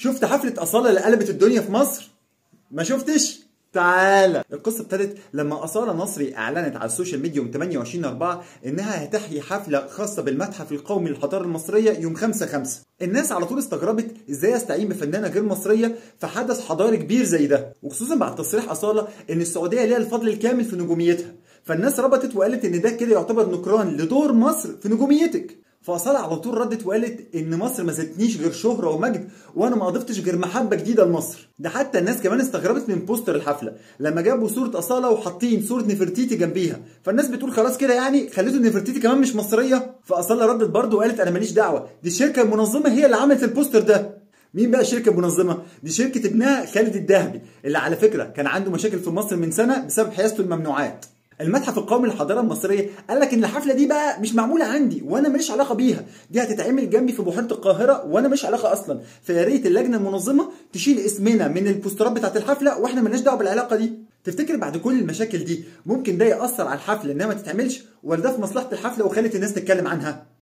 شفت حفلة أصالة اللي قلبت الدنيا في مصر؟ ما شفتش؟ تعالى القصة ابتدت لما أصالة نصري أعلنت على السوشيال ميديا يوم 28 4 إنها هتحيي حفلة خاصة بالمتحف القومي للحضارة المصرية يوم 5 5 الناس على طول استغربت إزاي أستعين بفنانة غير مصرية في حدث حضاري كبير زي ده وخصوصا بعد تصريح أصالة إن السعودية ليها الفضل الكامل في نجوميتها فالناس ربطت وقالت إن ده كده يعتبر نكران لدور مصر في نجوميتك فأصالة على طول ردت وقالت إن مصر ما زادتنيش غير شهرة ومجد وأنا ما أضفتش غير محبة جديدة لمصر ده حتى الناس كمان استغربت من بوستر الحفلة لما جابوا صورة أصالة وحاطين صورة نفرتيتي جنبيها فالناس بتقول خلاص كده يعني خليتوا نفرتيتي كمان مش مصرية فأصالة ردت برضه وقالت أنا ماليش دعوة دي الشركة المنظمة هي اللي عملت البوستر ده مين بقى الشركة المنظمة؟ دي شركة ابنها خالد الدهبي اللي على فكرة كان عنده مشاكل في مصر من سنة بسبب حيازته الممنوعات المتحف القومي للحضاره المصريه قال لك ان الحفله دي بقى مش معموله عندي وانا ماليش علاقه بيها دي هتتعمل جنبي في بحيره القاهره وانا ماليش علاقه اصلا فيا ريت اللجنه المنظمه تشيل اسمنا من البوسترات بتاعت الحفله واحنا مالناش دعوه بالعلاقه دي تفتكر بعد كل المشاكل دي ممكن ده ياثر على الحفله انها ما تتعملش ولا ده في مصلحه الحفله وخلت الناس تتكلم عنها